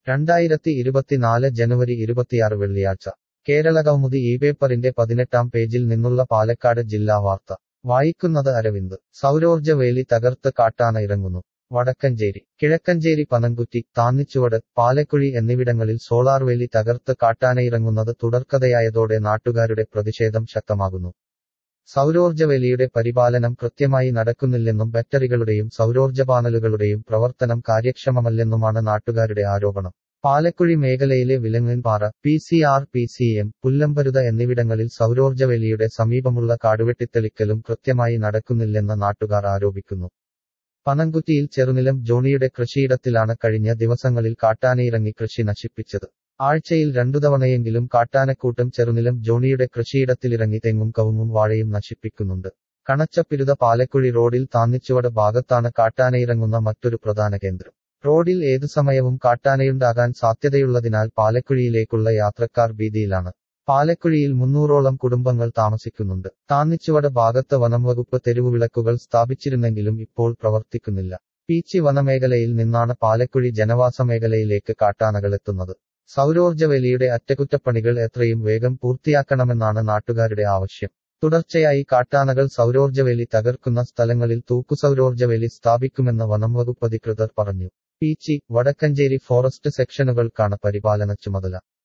രണ്ടായിരത്തി ഇരുപത്തിനാല് ജനുവരി ഇരുപത്തിയാറ് വെള്ളിയാഴ്ച കേരളകൗമുദി ഈ പേപ്പറിന്റെ പതിനെട്ടാം പേജിൽ നിന്നുള്ള പാലക്കാട് ജില്ലാ വാർത്ത വായിക്കുന്നത് അരവിന്ദ് സൗരോർജ്ജ വേലി തകർത്ത് കാട്ടാന ഇറങ്ങുന്നു വടക്കഞ്ചേരി കിഴക്കഞ്ചേരി പനങ്കുറ്റി താന്നിച്ചുവട് പാലക്കുഴി എന്നിവിടങ്ങളിൽ സോളാർ വേലി തകർത്ത് കാട്ടാനയിറങ്ങുന്നത് തുടർക്കഥയായതോടെ നാട്ടുകാരുടെ പ്രതിഷേധം ശക്തമാകുന്നു സൗരോർജ്ജ വേലിയുടെ പരിപാലനം കൃത്യമായി നടക്കുന്നില്ലെന്നും ബാറ്ററികളുടെയും സൗരോർജ്ജ പാനലുകളുടെയും പ്രവർത്തനം കാര്യക്ഷമമല്ലെന്നുമാണ് നാട്ടുകാരുടെ ആരോപണം പാലക്കുഴി മേഖലയിലെ Vilanganpara P C R P C M Pullamparutha എന്നിവിടങ്ങളിൽ സൗരോർജ്ജ വേലിയുടെ സമീപമുള്ള കാടുവെട്ടിത്തെളിക്കലും കൃത്യമായി നടക്കുന്നില്ലെന്ന് നാട്ടുകാർ ആരോപിക്കുന്നു പനങ്കുറ്റിയിൽ ചെറുനിലം ജോണിയുടെ കൃഷിയിടത്തിലാണ് കഴിഞ്ഞ ദിവസങ്ങളിൽ കാട്ടാനയിറങ്ങി കൃഷി നശിപ്പിച്ചത് ആഴ്ചയിൽ രണ്ടു തവണയെങ്കിലും കാട്ടാനക്കൂട്ടം ചെറുനിലം ജോണിയുടെ കൃഷിയിടത്തിലിറങ്ങി തെങ്ങും കവുങ്ങും വാഴയും നശിപ്പിക്കുന്നുണ്ട് കണച്ചപ്പിരുത പാലക്കുഴി റോഡിൽ താന്നിച്ചുവട ഭാഗത്താണ് കാട്ടാനയിറങ്ങുന്ന മറ്റൊരു പ്രധാന കേന്ദ്രം റോഡിൽ ഏതു സമയവും കാട്ടാനയുണ്ടാകാൻ സാധ്യതയുള്ളതിനാൽ പാലക്കുഴിയിലേക്കുള്ള യാത്രക്കാർ ഭീതിയിലാണ് പാലക്കുഴിയിൽ മുന്നൂറോളം കുടുംബങ്ങൾ താമസിക്കുന്നുണ്ട് താന്നിച്ചുവട ഭാഗത്ത് വനംവകുപ്പ് തെരുവുവിളക്കുകൾ സ്ഥാപിച്ചിരുന്നെങ്കിലും ഇപ്പോൾ പ്രവർത്തിക്കുന്നില്ല പീച്ചി വനമേഖലയിൽ നിന്നാണ് പാലക്കുഴി ജനവാസ മേഖലയിലേക്ക് കാട്ടാനകൾ എത്തുന്നത് സൗരോർജ്ജ വേലിയുടെ അറ്റകുറ്റപ്പണികൾ എത്രയും വേഗം പൂർത്തിയാക്കണമെന്നാണ് നാട്ടുകാരുടെ ആവശ്യം തുടർച്ചയായി കാട്ടാനകൾ സൗരോർജ്ജവേലി തകർക്കുന്ന സ്ഥലങ്ങളിൽ തൂക്കുസൗരോർജ്ജവേലി സ്ഥാപിക്കുമെന്ന് വനംവകുപ്പ് അധികൃതർ പറഞ്ഞു പീച്ചി വടക്കഞ്ചേരി ഫോറസ്റ്റ് സെക്ഷനുകൾക്കാണ് പരിപാലന ചുമതല